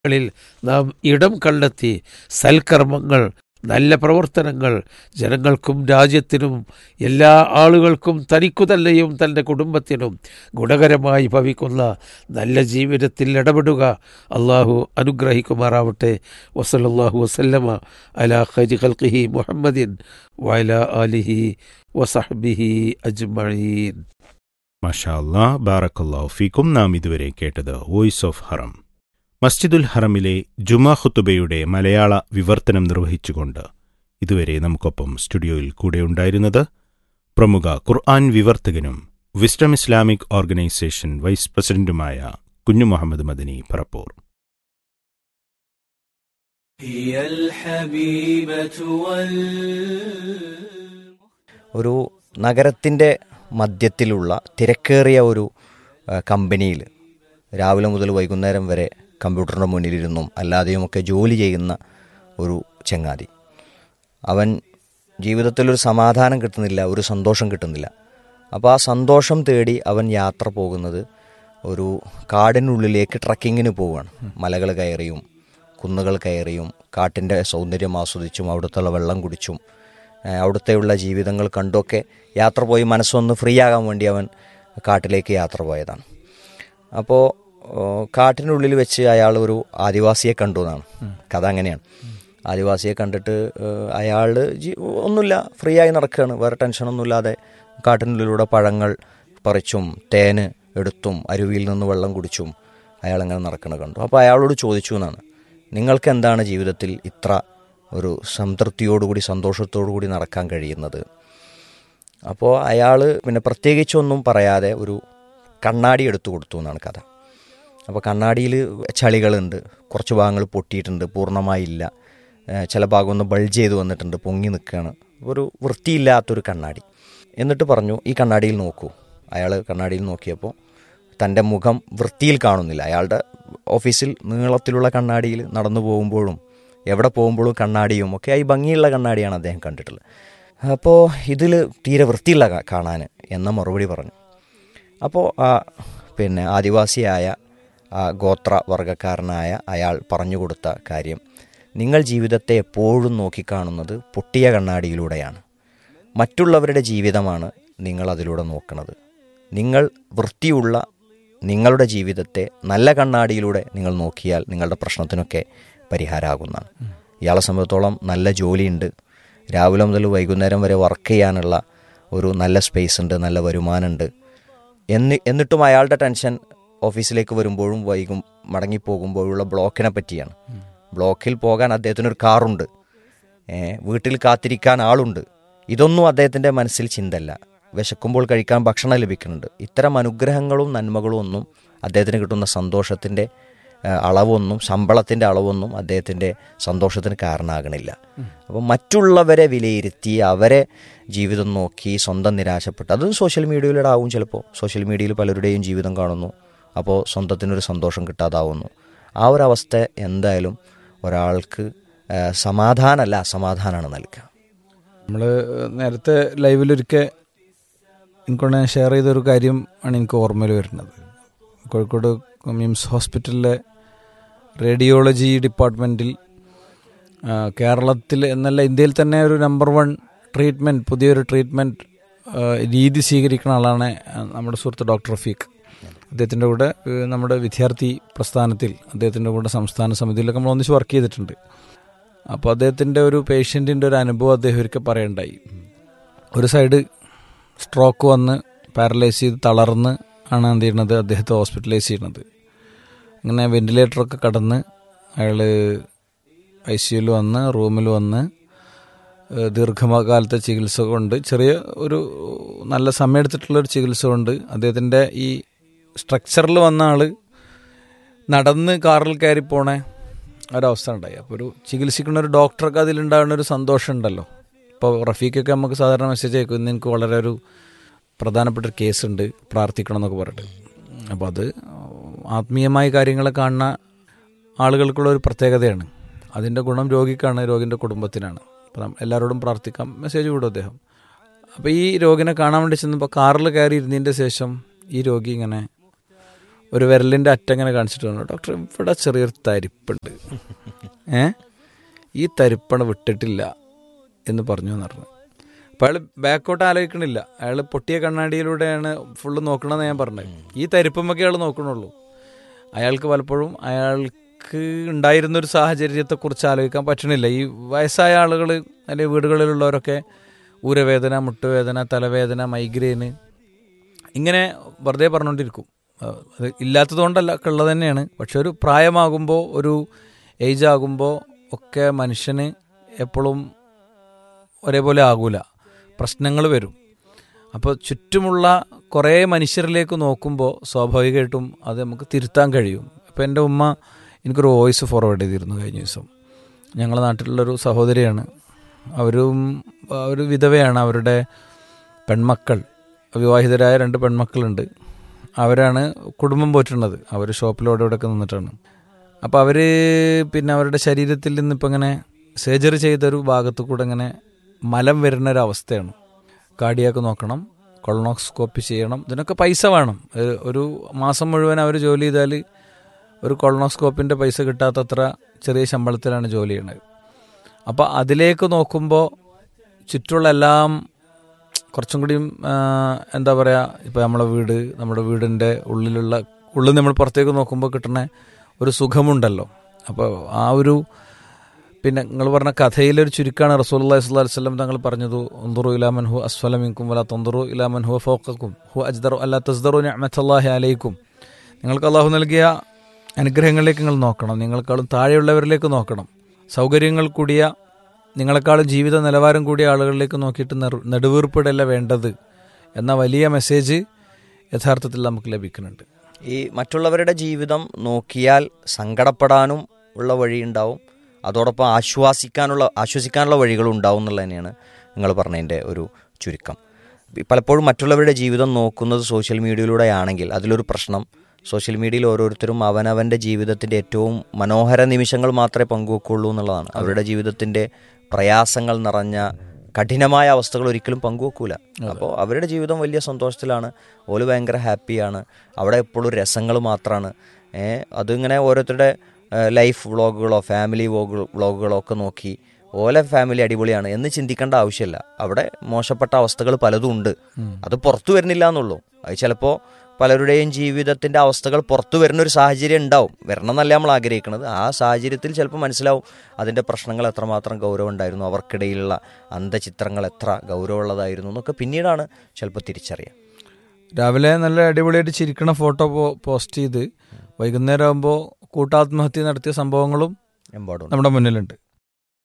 ങ്ങളിൽ നാം ഇടം കണ്ടെത്തി സൽക്കർമ്മങ്ങൾ നല്ല പ്രവർത്തനങ്ങൾ ജനങ്ങൾക്കും രാജ്യത്തിനും എല്ലാ ആളുകൾക്കും തനിക്കു തന്നെയും തൻ്റെ കുടുംബത്തിനും ഗുണകരമായി ഭവിക്കുന്ന നല്ല ജീവിതത്തിൽ ഇടപെടുക അള്ളാഹു അനുഗ്രഹിക്കുമാറാവട്ടെ വസലല്ലാഹു വസല്ലമ അലാ ഖൈരി ഖൽഖിഹി മുഹമ്മദിൻ വഅല ആലിഹി വസഹ്ബിഹി അജ്മഈൻ മഷാ അല്ലാ ബാറക്കല്ലാഹു ഫീക്കും നാം ഇതുവരെ കേട്ടത് വോയിസ് ഓഫ് ഹറം മസ്ജിദുൽ ഹറമിലെ ജുമാ ഖുത്തുബയുടെ മലയാള വിവർത്തനം നിർവഹിച്ചുകൊണ്ട് ഇതുവരെ നമുക്കൊപ്പം സ്റ്റുഡിയോയിൽ കൂടെയുണ്ടായിരുന്നത് പ്രമുഖ ഖുർആൻ വിവർത്തകനും വിസ്ഡം ഇസ്ലാമിക് ഓർഗനൈസേഷൻ വൈസ് പ്രസിഡന്റുമായ കുഞ്ഞു മുഹമ്മദ് മദനി പറപ്പൂർ هي الحبيبة وال ഒരു നഗരത്തിൻ്റെ മധ്യത്തിലുള്ള തിരക്കേറിയ ഒരു കമ്പനിയിൽ രാവിലെ മുതൽ വൈകുന്നേരം വരെ കമ്പ്യൂട്ടറിൻ്റെ മുന്നിലിരുന്നും അല്ലാതെയുമൊക്കെ ജോലി ചെയ്യുന്ന ഒരു ചങ്ങാതി അവൻ ജീവിതത്തിലൊരു സമാധാനം കിട്ടുന്നില്ല ഒരു സന്തോഷം കിട്ടുന്നില്ല അപ്പോൾ ആ സന്തോഷം തേടി അവൻ യാത്ര പോകുന്നത് ഒരു കാടിനുള്ളിലേക്ക് ട്രക്കിങ്ങിന് പോവുകയാണ് മലകൾ കയറിയും കുന്നുകൾ കയറിയും കാട്ടിൻ്റെ സൗന്ദര്യം ആസ്വദിച്ചും അവിടുത്തെ വെള്ളം കുടിച്ചും ഏഹ് അവിടുത്തെയുള്ള ജീവിതങ്ങൾ കണ്ടൊക്കെ യാത്ര പോയി മനസ്സൊന്ന് ഫ്രീ ആകാൻ വേണ്ടി അവൻ കാട്ടിലേക്ക് യാത്ര പോയതാണ് അപ്പോൾ കാട്ടിനുള്ളിൽ വെച്ച് അയാൾ ഒരു ആദിവാസിയെ കണ്ടു എന്നാണ് കഥ അങ്ങനെയാണ് ആദിവാസിയെ കണ്ടിട്ട് അയാൾ ഒന്നുമില്ല ഫ്രീ ആയി നടക്കുകയാണ് വേറെ ടെൻഷനൊന്നുമില്ലാതെ കാട്ടിനുള്ളിലൂടെ പഴങ്ങൾ പറിച്ചും തേന് എടുത്തും അരുവിയിൽ നിന്ന് വെള്ളം കുടിച്ചും അയാൾ അങ്ങനെ നടക്കണ കണ്ടു അപ്പോൾ അയാളോട് ചോദിച്ചു എന്നാണ് നിങ്ങൾക്ക് എന്താണ് ജീവിതത്തിൽ ഇത്ര ഒരു സംതൃപ്തിയോടുകൂടി സന്തോഷത്തോടുകൂടി നടക്കാൻ കഴിയുന്നത് അപ്പോൾ അയാൾ പിന്നെ പ്രത്യേകിച്ചൊന്നും പറയാതെ ഒരു കണ്ണാടി എടുത്തു കൊടുത്തു എന്നാണ് കഥ അപ്പോൾ കണ്ണാടിയിൽ ചളികളുണ്ട് കുറച്ച് ഭാഗങ്ങൾ പൊട്ടിയിട്ടുണ്ട് പൂർണ്ണമായില്ല ഏഹ് ചില ഭാഗം ഒന്ന് ബൾജ് ചെയ്ത് വന്നിട്ടുണ്ട് പൊങ്ങി നിൽക്കുകയാണ് ഒരു വൃത്തിയില്ലാത്തൊരു കണ്ണാടി എന്നിട്ട് പറഞ്ഞു ഈ കണ്ണാടിയിൽ നോക്കൂ അയാൾ കണ്ണാടിയിൽ നോക്കിയപ്പോൾ തൻ്റെ മുഖം വൃത്തിയിൽ കാണുന്നില്ല അയാളുടെ ഓഫീസിൽ നീളത്തിലുള്ള കണ്ണാടിയിൽ നടന്നു പോകുമ്പോഴും എവിടെ പോകുമ്പോഴും കണ്ണാടിയും ഒക്കെ ആയി ഭംഗിയുള്ള കണ്ണാടിയാണ് അദ്ദേഹം കണ്ടിട്ടുള്ളത് അപ്പോൾ ഇതിൽ തീരെ വൃത്തിയില്ല കാ- കാണാൻ എന്ന മറുപടി പറഞ്ഞു അപ്പോൾ ആ പിന്നെ ആദിവാസിയായ ആ ഗോത്ര വർഗക്കാരനായ അയാൾ പറഞ്ഞു കൊടുത്ത കാര്യം നിങ്ങൾ ജീവിതത്തെ എപ്പോഴും നോക്കിക്കാണുന്നത് പൊട്ടിയ കണ്ണാടിയിലൂടെയാണ് മറ്റുള്ളവരുടെ ജീവിതമാണ് നിങ്ങൾ അതിലൂടെ നോക്കുന്നത് നിങ്ങൾ വൃത്തിയുള്ള നിങ്ങളുടെ ജീവിതത്തെ നല്ല കണ്ണാടിയിലൂടെ നിങ്ങൾ നോക്കിയാൽ നിങ്ങളുടെ പ്രശ്നത്തിനൊക്കെ പരിഹാരമാകുന്നതാണ് ഇയാളെ സംബന്ധിച്ചോളം നല്ല ജോലിയുണ്ട് രാവിലെ മുതൽ വൈകുന്നേരം വരെ വർക്ക് ചെയ്യാനുള്ള ഒരു നല്ല സ്പേസ് ഉണ്ട് നല്ല വരുമാനമുണ്ട് എന്ന് എന്നിട്ടും അയാളുടെ ടെൻഷൻ ഓഫീസിലേക്ക് വരുമ്പോഴും വൈകും മടങ്ങിപ്പോകുമ്പോഴുള്ള ബ്ലോക്കിനെ പറ്റിയാണ് ബ്ലോക്കിൽ പോകാൻ അദ്ദേഹത്തിനൊരു കാറുണ്ട് ഏ, വീട്ടിൽ കാത്തിരിക്കാൻ ആളുണ്ട് ഇതൊന്നും അദ്ദേഹത്തിൻ്റെ മനസ്സിൽ ചിന്തല്ല വിശക്കുമ്പോൾ കഴിക്കാൻ ഭക്ഷണം ലഭിക്കുന്നുണ്ട് ഇത്തരം അനുഗ്രഹങ്ങളും നന്മകളും ഒന്നും അദ്ദേഹത്തിന് കിട്ടുന്ന സന്തോഷത്തിൻ്റെ ഏ, അളവൊന്നും ശമ്പളത്തിൻ്റെ അളവൊന്നും അദ്ദേഹത്തിൻ്റെ സന്തോഷത്തിന് കാരണമാകണില്ല അപ്പോൾ മറ്റുള്ളവരെ വിലയിരുത്തി അവരെ ജീവിതം നോക്കി സ്വന്തം നിരാശപ്പെട്ട് അത് സോഷ്യൽ മീഡിയയിലൂടെ ആവും ചിലപ്പോൾ സോഷ്യൽ മീഡിയയിൽ പലരുടെയും ജീവിതം കാണുന്നു അപ്പോൾ സ്വന്തത്തിനൊരു സന്തോഷം കിട്ടാതാവുന്നു ആ ഒരു അവസ്ഥ എന്തായാലും ഒരാൾക്ക് ഏ, സമാധാനമല്ല അസമാധാനമാണ് നൽകുക നമ്മൾ നേരത്തെ ലൈവിലൊരിക്കൽ എനിക്കൊണ്ട് ഷെയർ ചെയ്തൊരു കാര്യം ആണ് എനിക്ക് ഓർമ്മയിൽ വരുന്നത് കോഴിക്കോട് മിംസ് ഹോസ്പിറ്റലിലെ റേഡിയോളജി ഡിപ്പാർട്ട്മെൻറ്റിൽ ആ, കേരളത്തിൽ എന്നല്ല ഇന്ത്യയിൽ തന്നെ ഒരു നമ്പർ വൺ ട്രീറ്റ്മെൻറ്റ് പുതിയൊരു ട്രീറ്റ്മെൻറ്റ് രീതി സ്വീകരിക്കുന്ന ആളാണ് ആ, നമ്മുടെ സുഹൃത്ത് ഡോക്ടർ റഫീഖ് അദ്ദേഹത്തിൻ്റെ കൂടെ ഏ, നമ്മുടെ വിദ്യാർത്ഥി പ്രസ്ഥാനത്തിൽ അദ്ദേഹത്തിൻ്റെ കൂടെ സംസ്ഥാന സമിതിയിലൊക്കെ നമ്മൾ ഒന്നിച്ച് വർക്ക് ചെയ്തിട്ടുണ്ട് അപ്പോൾ അദ്ദേഹത്തിൻ്റെ ഒരു പേഷ്യൻറ്റിൻ്റെ ഒരു അനുഭവം അദ്ദേഹം ഒരിക്കൽ പറയണ്ടായി ഒരു സൈഡ് സ്ട്രോക്ക് വന്ന് പാരലൈസ് ചെയ്ത് തളർന്ന് ആണ് എന്ത് ചെയ്യുന്നത് അദ്ദേഹത്തെ ഹോസ്പിറ്റലൈസ് ചെയ്യുന്നത് അങ്ങനെ വെന്റിലേറ്ററൊക്കെ കടന്ന് അയാൾ ഐ സിയുയിൽ വന്ന് റൂമിൽ വന്ന് ഏഹ് ദീർഘകാലത്തെ ചികിത്സ കൊണ്ട് ചെറിയ ഒരു നല്ല സമയം എടുത്തിട്ടുള്ള ഒരു ചികിത്സ കൊണ്ട് അദ്ദേഹത്തിൻ്റെ ഈ സ്ട്രക്ചറിൽ വന്ന ആൾ നടന്ന് കാറിൽ കയറി പോണേ ഒരവസ്ഥ ഉണ്ടായി അപ്പോൾ ഒരു ചികിത്സിക്കുന്ന ഒരു ഡോക്ടർക്ക് അതിലുണ്ടാകുന്ന ഒരു സന്തോഷം ഉണ്ടല്ലോ ഇപ്പോൾ റഫീഖൊക്കെ നമുക്ക് സാധാരണ മെസ്സേജ് അയക്കും ഇന്ന് എനിക്ക് വളരെ ഒരു പ്രധാനപ്പെട്ട ഒരു കേസുണ്ട് പ്രാർത്ഥിക്കണം എന്നൊക്കെ പറഞ്ഞിട്ട് അപ്പോൾ അത് ആത്മീയമായ കാര്യങ്ങളെ കാണുന്ന ആളുകൾക്കുള്ള ഒരു പ്രത്യേകതയാണ് അതിൻ്റെ ഗുണം രോഗിക്കാണ് രോഗിൻ്റെ കുടുംബത്തിനാണ് അപ്പം നം- എല്ലാവരോടും പ്രാർത്ഥിക്കാം മെസ്സേജ് വിടും അദ്ദേഹം അപ്പോൾ ഈ രോഗിനെ കാണാൻ വേണ്ടി ചെന്നപ്പോൾ കാറിൽ കയറി ഇരുന്നതിൻ്റെ ശേഷം ഈ രോഗി ഇങ്ങനെ ഒരു വിരലിൻ്റെ അറ്റങ്ങനെ കാണിച്ചിട്ട് പറഞ്ഞു ഡോക്ടർ ഇവിടെ ചെറിയൊരു തരിപ്പുണ്ട് ഏ ഈ തരിപ്പണ വിട്ടിട്ടില്ല എന്ന് പറഞ്ഞു എന്ന് പറഞ്ഞു അപ്പോൾ അയാൾ ബാക്കോട്ട് ആലോചിക്കണില്ല അയാൾ പൊട്ടിയ കണ്ണാടിയിലൂടെയാണ് ഫുള്ള് നോക്കണമെന്ന് ഞാൻ പറഞ്ഞത് ഈ തരിപ്പുമൊക്കെ അയാൾ നോക്കണുള്ളൂ അയാൾക്ക് പലപ്പോഴും അയാൾക്ക് ഉണ്ടായിരുന്നൊരു സാഹചര്യത്തെക്കുറിച്ച് ആലോചിക്കാൻ പറ്റണില്ല ഈ വയസ്സായ ആളുകൾ അല്ലെങ്കിൽ വീടുകളിലുള്ളവരൊക്കെ ഊരവേദന മുട്ടുവേദന തലവേദന മൈഗ്രെയിന് ഇങ്ങനെ വെറുതെ പറഞ്ഞുകൊണ്ടിരിക്കും അഹ് അത് ഇല്ലാത്തതുകൊണ്ടല്ല ഒക്കെ ഉള്ളത് തന്നെയാണ് പക്ഷെ ഒരു പ്രായമാകുമ്പോൾ ഒരു ഏജ് ആകുമ്പോൾ ഒക്കെ മനുഷ്യന് എപ്പോഴും ഒരേപോലെ ആകൂല പ്രശ്നങ്ങൾ വരും അപ്പോൾ ചുറ്റുമുള്ള കുറേ മനുഷ്യരിലേക്ക് നോക്കുമ്പോൾ സ്വാഭാവികമായിട്ടും അത് നമുക്ക് തിരുത്താൻ കഴിയും ഇപ്പോൾ എൻ്റെ ഉമ്മ എനിക്കൊരു വോയിസ് ഫോർവേഡ് ചെയ്തിരുന്നു കഴിഞ്ഞ ദിവസം ഞങ്ങളുടെ നാട്ടിലുള്ളൊരു സഹോദരിയാണ് അവരും ഒരു വിധവയാണ് അവരുടെ പെൺമക്കൾ വിവാഹിതരായ രണ്ട് പെൺമക്കളുണ്ട് അവരാണ് കുടുംബം പോറ്റുന്നത് അവർ ഷോപ്പിലോടെ ഇവിടെയൊക്കെ നിന്നിട്ടാണ് അപ്പോൾ അവർ പിന്നെ അവരുടെ ശരീരത്തിൽ നിന്നിപ്പോൾ ഇങ്ങനെ സർജറി ചെയ്തൊരു ഭാഗത്തു കൂടെ ഇങ്ങനെ മലം വരുന്ന ഒരു അവസ്ഥയാണ് കാർഡിയാക്ക് നോക്കണം കൊളോണോസ്കോപ്പി ചെയ്യണം ഇതിനൊക്കെ പൈസ വേണം ഏഹ് ഒരു മാസം മുഴുവൻ അവർ ജോലി ചെയ്താൽ ഒരു കൊളോണോസ്കോപ്പിൻ്റെ പൈസ കിട്ടാത്തത്ര ചെറിയ ശമ്പളത്തിലാണ് ജോലി ചെയ്യണത് അപ്പോൾ അതിലേക്ക് നോക്കുമ്പോൾ ചുറ്റുള്ള എല്ലാം കുറച്ചും കൂടിയും ആ, എന്താ പറയുക ഇപ്പോൾ നമ്മളെ വീട് നമ്മുടെ വീടിൻ്റെ ഉള്ളിലുള്ള ഉള്ളിൽ നമ്മൾ പുറത്തേക്ക് നോക്കുമ്പോൾ കിട്ടുന്ന ഒരു സുഖമുണ്ടല്ലോ അപ്പോൾ ആ ഒരു പിന്നെ നിങ്ങൾ പറഞ്ഞ കഥയിലൊരു ചുരുക്കാണ് റസൂൽ അള്ളഹി സ്വല്ലാ വല്ലം തങ്ങൾ പറഞ്ഞത് ഒന്തുറു ഇലാമൻ ഹു അസ്ഫലമിൻകും വല തൊന്തുറു ഇലാമൻ ഹു ഫോക്കും ഹു അജ്ദറു അല്ല തസ്ദറു അഹമ്മത്തല്ലാഹി അലൈക്കും നിങ്ങൾക്ക് അള്ളാഹു നൽകിയ അനുഗ്രഹങ്ങളിലേക്ക് നിങ്ങൾ നോക്കണം നിങ്ങളെക്കാളും താഴെയുള്ളവരിലേക്ക് നോക്കണം സൗകര്യങ്ങൾ കൂടിയ നിങ്ങളെക്കാളും ജീവിത നിലവാരം കൂടിയ ആളുകളിലേക്ക് നോക്കിയിട്ട് നെറു- നെടുവീർപ്പിടല്ല വേണ്ടത് എന്ന വലിയ മെസ്സേജ് യഥാർത്ഥത്തിൽ നമുക്ക് ലഭിക്കുന്നുണ്ട് ഈ മറ്റുള്ളവരുടെ ജീവിതം നോക്കിയാൽ സങ്കടപ്പെടാനും ഉള്ള വഴിയുണ്ടാവും അതോടൊപ്പം ആശ്വാസിക്കാനുള്ള ആശ്വസിക്കാനുള്ള വഴികളും ഉണ്ടാവും എന്നുള്ളത് തന്നെയാണ് നിങ്ങൾ പറഞ്ഞതിൻ്റെ ഒരു ചുരുക്കം ഈ പലപ്പോഴും മറ്റുള്ളവരുടെ ജീവിതം നോക്കുന്നത് സോഷ്യൽ മീഡിയയിലൂടെയാണെങ്കിൽ അതിലൊരു പ്രശ്നം സോഷ്യൽ മീഡിയയിൽ ഓരോരുത്തരും അവനവൻ്റെ ജീവിതത്തിൻ്റെ ഏറ്റവും മനോഹര നിമിഷങ്ങൾ മാത്രമേ പങ്കുവെക്കുള്ളൂ എന്നുള്ളതാണ് അവരുടെ ജീവിതത്തിൻ്റെ പ്രയാസങ്ങൾ നിറഞ്ഞ കഠിനമായ അവസ്ഥകൾ ഒരിക്കലും പങ്കുവെക്കൂല അപ്പോൾ അവരുടെ ജീവിതം വലിയ സന്തോഷത്തിലാണ് ഓല് ഭയങ്കര ഹാപ്പിയാണ് അവിടെ എപ്പോഴും രസങ്ങൾ മാത്രമാണ് അതിങ്ങനെ ഓരോരുത്തരുടെ ലൈഫ് വ്ളോഗുകളോ ഫാമിലി വ്ളോഗ് വ്ളോഗുകളോ ഒക്കെ നോക്കി ഓലെ ഫാമിലി അടിപൊളിയാണ് എന്ന് ചിന്തിക്കേണ്ട ആവശ്യമില്ല അവിടെ മോശപ്പെട്ട അവസ്ഥകൾ പലതും ഉണ്ട് അത് പുറത്തു വരുന്നില്ല എന്നുള്ളൂ അത് ചിലപ്പോൾ പലരുടെയും ജീവിതത്തിൻ്റെ അവസ്ഥകൾ പുറത്തു വരുന്ന ഒരു സാഹചര്യം ഉണ്ടാവും വരണം എന്നല്ല നമ്മൾ ആഗ്രഹിക്കുന്നത് ആ സാഹചര്യത്തിൽ ചിലപ്പോൾ മനസ്സിലാവും അതിൻ്റെ പ്രശ്നങ്ങൾ എത്രമാത്രം ഗൗരവം ഉണ്ടായിരുന്നു അവർക്കിടയിലുള്ള അന്തചിത്രങ്ങൾ എത്ര ഗൗരവമുള്ളതായിരുന്നു എന്നൊക്കെ പിന്നീടാണ് ചിലപ്പോൾ തിരിച്ചറിയുക രാവിലെ നല്ല അടിപൊളിയായിട്ട് ചിരിക്കണ ഫോട്ടോ പോ- പോസ്റ്റ് ചെയ്ത് വൈകുന്നേരം ആകുമ്പോൾ കൂട്ടാത്മഹത്യ നടത്തിയ സംഭവങ്ങളും എമ്പാടും നമ്മുടെ മുന്നിലുണ്ട്